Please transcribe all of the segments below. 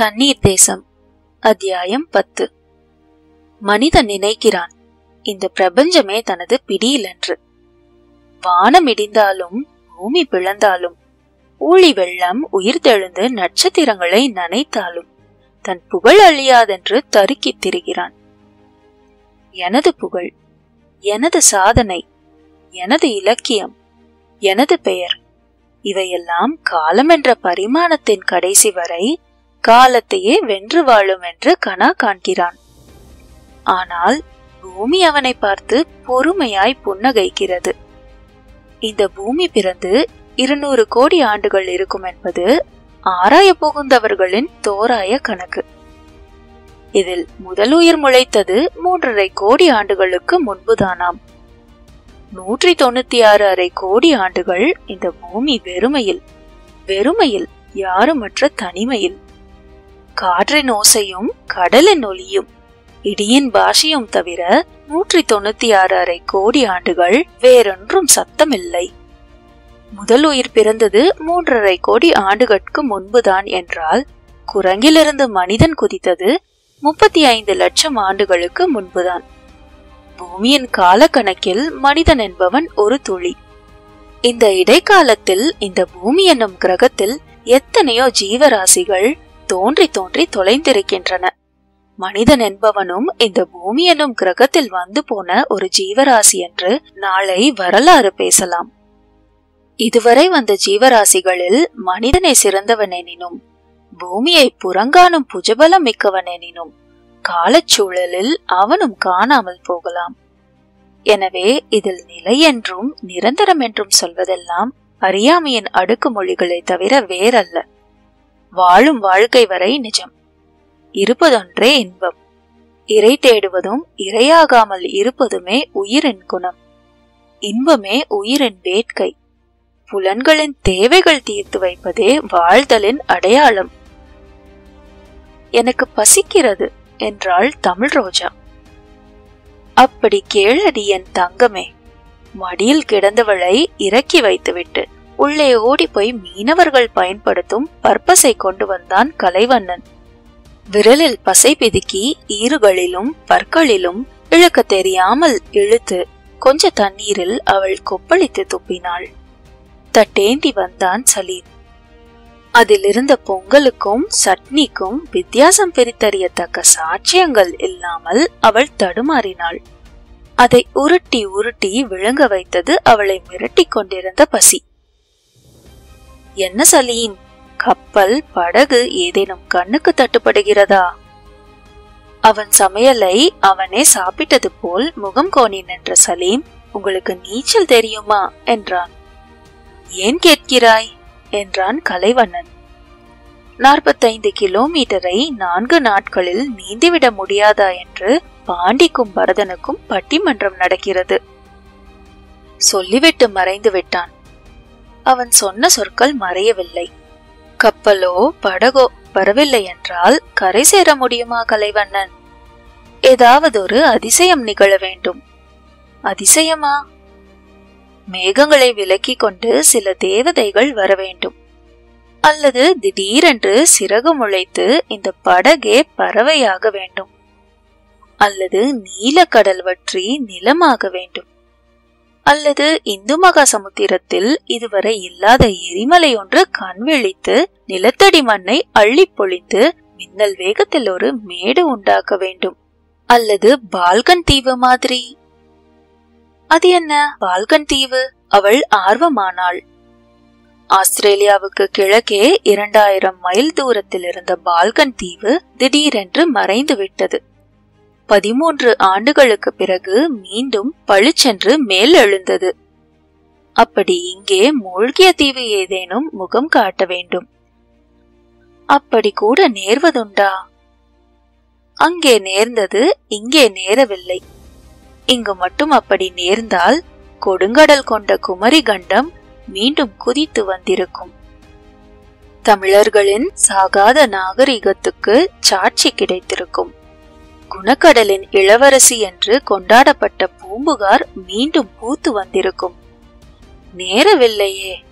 தண்ணீர் தேசம் அத்தியாயம் பத்து மனிதன் நினைக்கிறான் இந்த பிரபஞ்சமே தனது பிடியில் என்று வானம் இடிந்தாலும் பூமி பிளந்தாலும் ஊழி வெள்ளம் உயிர்த்தெழுந்து நட்சத்திரங்களை நனைத்தாலும் தன் புகழ் அழியாதென்று தருக்கித் திரிகிறான் எனது புகழ் எனது சாதனை எனது இலக்கியம் எனது பெயர் இவையெல்லாம் காலம் என்ற பரிமாணத்தின் கடைசி வரை காலத்தையே வென்று வாழும் என்று கனா காண்கிறான் ஆனால் பூமி அவனை பார்த்து பொறுமையாய் புன்னகைக்கிறது இந்த பூமி பிறந்து இருநூறு கோடி ஆண்டுகள் இருக்கும் என்பது ஆராய புகுந்தவர்களின் தோராய கணக்கு இதில் முதல் உயிர் முளைத்தது மூன்றரை கோடி ஆண்டுகளுக்கு முன்புதானாம் நூற்றி தொண்ணூத்தி ஆறு அரை கோடி ஆண்டுகள் இந்த பூமி வெறுமையில் வெறுமையில் யாருமற்ற தனிமையில் காற்றின் ஓசையும் கடலின் ஒலியும் இடியின் பாஷையும் தவிர நூற்றி தொண்ணூத்தி ஆறு அரை கோடி ஆண்டுகள் வேறொன்றும் சத்தமில்லை முதல் உயிர் பிறந்தது மூன்றரை கோடி ஆண்டுகளுக்கு முன்புதான் என்றால் குரங்கிலிருந்து மனிதன் குதித்தது முப்பத்தி ஐந்து லட்சம் ஆண்டுகளுக்கு முன்புதான் பூமியின் காலக்கணக்கில் மனிதன் என்பவன் ஒரு துளி இந்த இடைக்காலத்தில் இந்த பூமி என்னும் கிரகத்தில் எத்தனையோ ஜீவராசிகள் தோன்றி தோன்றி தொலைந்திருக்கின்றன மனிதன் என்பவனும் இந்த பூமி என்னும் கிரகத்தில் வந்து போன ஒரு ஜீவராசி என்று நாளை வரலாறு பேசலாம் இதுவரை வந்த ஜீவராசிகளில் மனிதனை சிறந்தவன் எனினும் பூமியை புறங்காணும் புஜபலம் மிக்கவன் எனினும் காலச்சூழலில் அவனும் காணாமல் போகலாம் எனவே இதில் நிலை என்றும் நிரந்தரம் என்றும் சொல்வதெல்லாம் அறியாமையின் அடுக்கு மொழிகளை தவிர வேறல்ல வாழும் வாழ்க்கை வரை நிஜம் இருப்பதொன்றே இன்பம் இறை தேடுவதும் இரையாகாமல் இருப்பதுமே உயிரின் குணம் இன்பமே உயிரின் வேட்கை புலன்களின் தேவைகள் தீர்த்து வைப்பதே வாழ்தலின் அடையாளம் எனக்கு பசிக்கிறது என்றாள் தமிழ் ரோஜா அப்படி கேளடி என் தங்கமே மடியில் கிடந்தவளை இறக்கி வைத்துவிட்டு உள்ளே ஓடி போய் மீனவர்கள் பயன்படுத்தும் பற்பசை கொண்டு வந்தான் கலைவண்ணன் விரலில் பசை பிதுக்கி ஈறுகளிலும் பற்களிலும் இழுக்க தெரியாமல் இழுத்து கொஞ்ச தண்ணீரில் அவள் கொப்பளித்து துப்பினாள் தட்டேந்தி வந்தான் சலீம் அதிலிருந்த பொங்கலுக்கும் சட்னிக்கும் வித்தியாசம் பிரித்தறியத்தக்க சாட்சியங்கள் இல்லாமல் அவள் தடுமாறினாள் அதை உருட்டி உருட்டி விழுங்க வைத்தது அவளை மிரட்டிக் கொண்டிருந்த பசி என்ன சலீம் கப்பல் படகு ஏதேனும் கண்ணுக்கு தட்டுப்படுகிறதா அவன் சமையலை அவனே சாப்பிட்டது போல் முகம் கோணி நின்ற சலீம் உங்களுக்கு நீச்சல் தெரியுமா என்றான் ஏன் கேட்கிறாய் என்றான் கலைவண்ணன் நாற்பத்தைந்து கிலோமீட்டரை நான்கு நாட்களில் நீந்திவிட முடியாதா என்று பாண்டிக்கும் பரதனுக்கும் பட்டிமன்றம் நடக்கிறது சொல்லிவிட்டு மறைந்து விட்டான் அவன் சொன்ன சொற்கள் மறையவில்லை கப்பலோ படகோ வரவில்லை என்றால் கரை சேர முடியுமா கலைவண்ணன் ஏதாவது ஒரு அதிசயம் நிகழ வேண்டும் அதிசயமா மேகங்களை விலக்கிக் கொண்டு சில தேவதைகள் வர வேண்டும் அல்லது திடீரென்று சிறகு முளைத்து இந்த படகே பறவையாக வேண்டும் அல்லது நீலக்கடல் வற்றி நிலமாக வேண்டும் அல்லது இந்து மகா சமுத்திரத்தில் இதுவரை இல்லாத எரிமலை ஒன்று கண்விழித்து நிலத்தடி மண்ணை அள்ளி பொழித்து மின்னல் வேகத்தில் ஒரு மேடு உண்டாக்க வேண்டும் அல்லது பால்கன் தீவு மாதிரி அது என்ன பால்கன் தீவு அவள் ஆர்வமானாள் ஆஸ்திரேலியாவுக்கு கிழக்கே இரண்டாயிரம் மைல் தூரத்தில் இருந்த பால்கன் தீவு திடீரென்று மறைந்து விட்டது பதிமூன்று ஆண்டுகளுக்கு பிறகு மீண்டும் பளிச்சென்று மேல் எழுந்தது அப்படி இங்கே மூழ்கிய தீவு ஏதேனும் முகம் காட்ட வேண்டும் அப்படி கூட நேர்வதுண்டா அங்கே நேர்ந்தது இங்கே நேரவில்லை இங்கு மட்டும் அப்படி நேர்ந்தால் கொடுங்கடல் கொண்ட குமரி கண்டம் மீண்டும் குதித்து வந்திருக்கும் தமிழர்களின் சாகாத நாகரிகத்துக்கு சாட்சி கிடைத்திருக்கும் குணக்கடலின் இளவரசி என்று கொண்டாடப்பட்ட பூம்புகார் மீண்டும் பூத்து வந்திருக்கும் நேரவில்லையே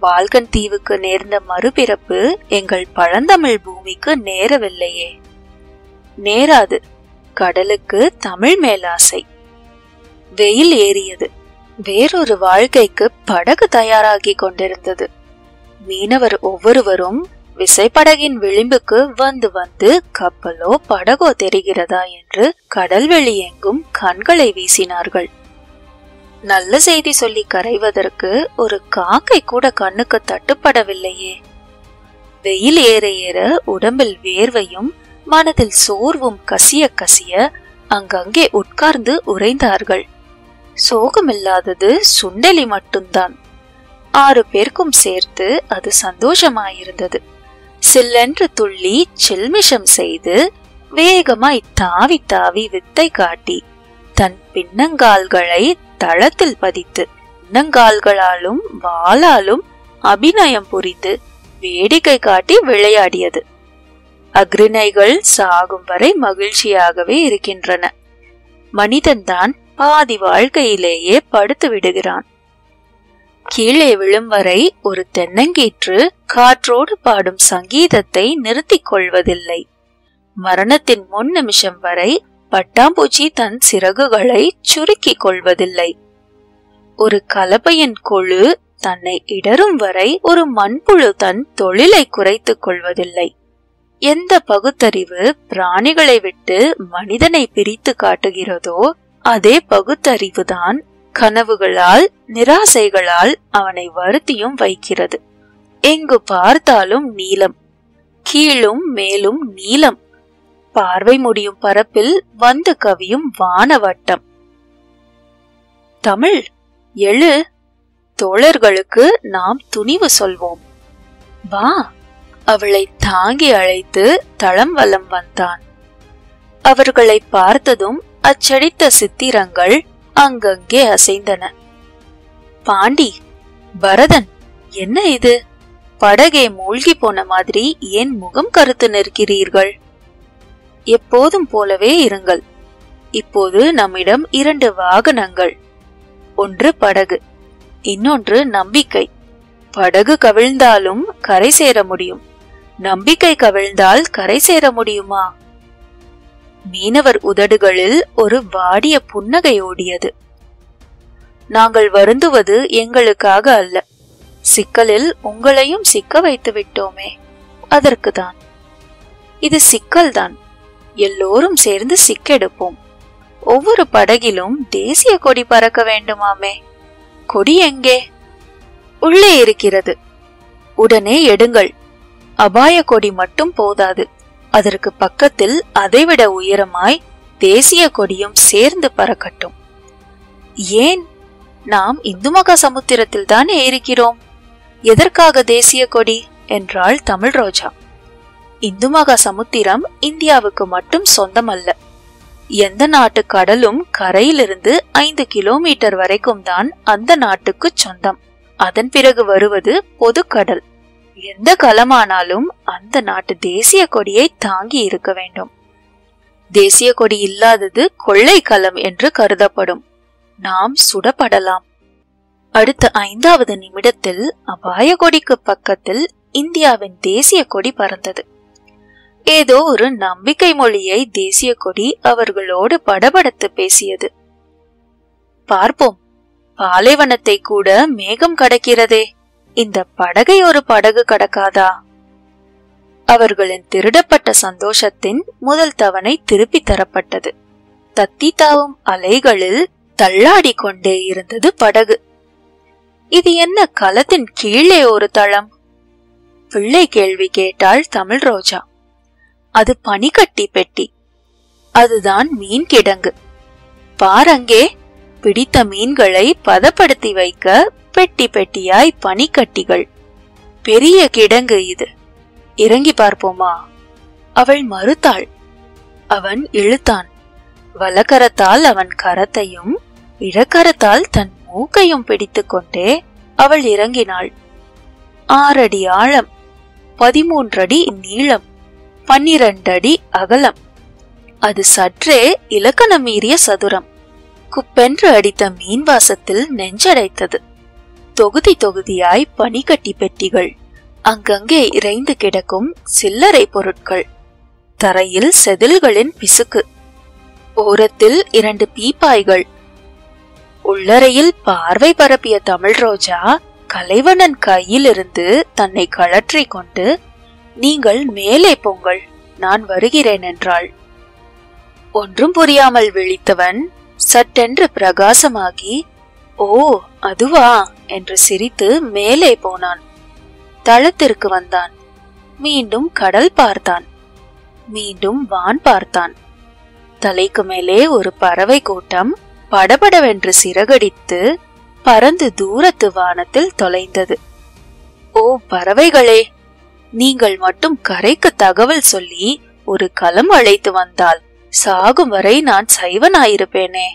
பால்கன் தீவுக்கு நேர்ந்த மறுபிறப்பு எங்கள் பழந்தமிழ் பூமிக்கு நேரவில்லையே நேராது கடலுக்கு தமிழ் மேலாசை வெயில் ஏறியது வேறொரு வாழ்க்கைக்கு படகு தயாராகி கொண்டிருந்தது மீனவர் ஒவ்வொருவரும் விசைப்படகின் விளிம்புக்கு வந்து வந்து கப்பலோ படகோ தெரிகிறதா என்று கடல்வெளி எங்கும் கண்களை வீசினார்கள் நல்ல செய்தி சொல்லி கரைவதற்கு ஒரு காக்கை கூட கண்ணுக்கு தட்டுப்படவில்லையே வெயில் ஏற ஏற உடம்பில் வேர்வையும் மனதில் சோர்வும் கசிய கசிய அங்கங்கே உட்கார்ந்து உறைந்தார்கள் சோகமில்லாதது சுண்டெலி மட்டும்தான் ஆறு பேருக்கும் சேர்த்து அது சந்தோஷமாயிருந்தது சில்லென்று துள்ளி சில்மிஷம் செய்து வேகமாய் தாவி தாவி வித்தை காட்டி தன் பின்னங்கால்களை தளத்தில் பதித்து பின்னங்கால்களாலும் வாளாலும் அபிநயம் புரிந்து வேடிக்கை காட்டி விளையாடியது அக்ரிணைகள் சாகும் வரை மகிழ்ச்சியாகவே இருக்கின்றன மனிதன்தான் பாதி வாழ்க்கையிலேயே படுத்து விடுகிறான் கீழே விழும் வரை ஒரு தென்னங்கீற்று காற்றோடு பாடும் சங்கீதத்தை நிறுத்திக் கொள்வதில்லை மரணத்தின் முன் நிமிஷம் வரை பட்டாம்பூச்சி தன் சிறகுகளை சுருக்கிக் கொள்வதில்லை ஒரு கலப்பையின் கொழு தன்னை இடரும் வரை ஒரு மண்புழு தன் தொழிலை குறைத்துக் கொள்வதில்லை எந்த பகுத்தறிவு பிராணிகளை விட்டு மனிதனை பிரித்து காட்டுகிறதோ அதே பகுத்தறிவுதான் கனவுகளால் நிராசைகளால் அவனை வருத்தியும் வைக்கிறது எங்கு பார்த்தாலும் நீலம் கீழும் மேலும் நீலம் பார்வை முடியும் பரப்பில் வந்து கவியும் வானவட்டம் தமிழ் எழு தோழர்களுக்கு நாம் துணிவு சொல்வோம் வா அவளை தாங்கி அழைத்து தளம் வலம் வந்தான் அவர்களை பார்த்ததும் அச்சடித்த சித்திரங்கள் அங்கங்கே அசைந்தன பாண்டி பரதன் என்ன இது படகே மூழ்கி போன மாதிரி ஏன் முகம் கருத்து நிற்கிறீர்கள் எப்போதும் போலவே இருங்கள் இப்போது நம்மிடம் இரண்டு வாகனங்கள் ஒன்று படகு இன்னொன்று நம்பிக்கை படகு கவிழ்ந்தாலும் கரை சேர முடியும் நம்பிக்கை கவிழ்ந்தால் கரை சேர முடியுமா மீனவர் உதடுகளில் ஒரு வாடிய புன்னகை ஓடியது நாங்கள் வருந்துவது எங்களுக்காக அல்ல சிக்கலில் உங்களையும் சிக்க வைத்து விட்டோமே அதற்குதான் இது சிக்கல்தான் எல்லோரும் சேர்ந்து சிக்கெடுப்போம் ஒவ்வொரு படகிலும் தேசிய கொடி பறக்க வேண்டுமாமே கொடி எங்கே உள்ளே இருக்கிறது உடனே எடுங்கள் அபாய கொடி மட்டும் போதாது அதற்கு பக்கத்தில் அதைவிட உயரமாய் தேசிய கொடியும் சேர்ந்து பறக்கட்டும் ஏன் நாம் இந்து மகா சமுத்திரத்தில் தானே இருக்கிறோம் எதற்காக தேசிய கொடி என்றாள் தமிழ் ரோஜா இந்து மகா சமுத்திரம் இந்தியாவுக்கு மட்டும் சொந்தமல்ல எந்த நாட்டு கடலும் கரையிலிருந்து ஐந்து கிலோமீட்டர் வரைக்கும் தான் அந்த நாட்டுக்கு சொந்தம் அதன் பிறகு வருவது பொதுக்கடல் எந்த களமானாலும் அந்த நாட்டு தேசிய கொடியை தாங்கி இருக்க வேண்டும் தேசிய கொடி இல்லாதது கொள்ளை களம் என்று கருதப்படும் நாம் சுடப்படலாம் அடுத்த ஐந்தாவது நிமிடத்தில் அபாய கொடிக்கு பக்கத்தில் இந்தியாவின் தேசிய கொடி பறந்தது ஏதோ ஒரு நம்பிக்கை மொழியை தேசிய கொடி அவர்களோடு படபடத்து பேசியது பார்ப்போம் பாலைவனத்தை கூட மேகம் கடக்கிறதே இந்த படகை ஒரு படகு கடக்காதா அவர்களின் திருடப்பட்ட சந்தோஷத்தின் முதல் தவணை திருப்பி தரப்பட்டது தத்தி தாவும் அலைகளில் தள்ளாடி கொண்டே இருந்தது படகு இது என்ன களத்தின் கீழே ஒரு தளம் பிள்ளை கேள்வி கேட்டாள் தமிழ் ரோஜா அது பனிக்கட்டி பெட்டி அதுதான் மீன் கிடங்கு பாரங்கே பிடித்த மீன்களை பதப்படுத்தி வைக்க பெட்டி பெட்டியாய் பனிக்கட்டிகள் பெரிய கிடங்கு இது இறங்கி பார்ப்போமா அவள் மறுத்தாள் அவன் இழுத்தான் வலக்கரத்தால் அவன் கரத்தையும் இடக்கரத்தால் தன் மூக்கையும் பிடித்துக்கொண்டே அவள் இறங்கினாள் ஆறடி ஆழம் பதிமூன்றடி நீளம் பன்னிரண்டடி அகலம் அது சற்றே இலக்கணம் மீறிய சதுரம் குப்பென்று அடித்த மீன் வாசத்தில் நெஞ்சடைத்தது தொகுதி தொகுதியாய் பனிக்கட்டி பெட்டிகள் அங்கங்கே இறைந்து கிடக்கும் சில்லறை பொருட்கள் தரையில் செதில்களின் பிசுக்கு ஓரத்தில் இரண்டு பீப்பாய்கள் உள்ளறையில் பார்வை பரப்பிய தமிழ் ரோஜா கலைவண்ணன் கையிலிருந்து தன்னை கழற்றி கொண்டு நீங்கள் மேலே போங்கள் நான் வருகிறேன் என்றாள் ஒன்றும் புரியாமல் விழித்தவன் சட்டென்று பிரகாசமாகி ஓ அதுவா என்று சிரித்து மேலே போனான் தளத்திற்கு வந்தான் மீண்டும் கடல் பார்த்தான் மீண்டும் வான் பார்த்தான் தலைக்கு மேலே ஒரு பறவை கூட்டம் படபடவென்று சிறகடித்து பறந்து தூரத்து வானத்தில் தொலைந்தது ஓ பறவைகளே நீங்கள் மட்டும் கரைக்கு தகவல் சொல்லி ஒரு களம் அழைத்து வந்தால் சாகும் வரை நான் சைவனாயிருப்பேனே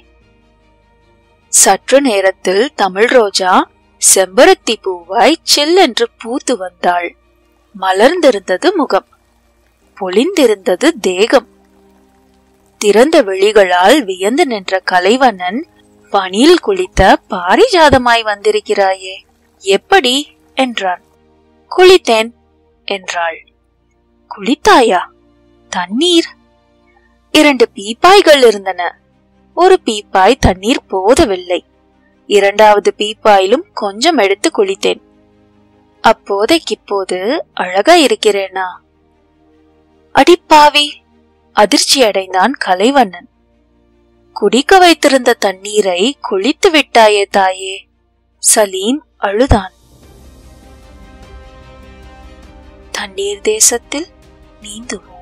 சற்று நேரத்தில் தமிழ் ரோஜா செம்பருத்தி பூவாய் சில்லென்று பூத்து வந்தாள் மலர்ந்திருந்தது முகம் பொலிந்திருந்தது தேகம் திறந்த விழிகளால் வியந்து நின்ற கலைவண்ணன் பனியில் குளித்த பாரிஜாதமாய் வந்திருக்கிறாயே எப்படி என்றான் குளித்தேன் என்றாள் குளித்தாயா தண்ணீர் இரண்டு பீப்பாய்கள் இருந்தன ஒரு பீப்பாய் தண்ணீர் போதவில்லை இரண்டாவது பீப்பாயிலும் கொஞ்சம் எடுத்து குளித்தேன் அப்போதைக்கிப்போது அழகா இருக்கிறேனா அடிப்பாவி அதிர்ச்சி அடைந்தான் கலைவண்ணன் குடிக்க வைத்திருந்த தண்ணீரை குளித்து விட்டாயே தாயே சலீம் அழுதான் தண்ணீர் தேசத்தில் நீந்துவோம்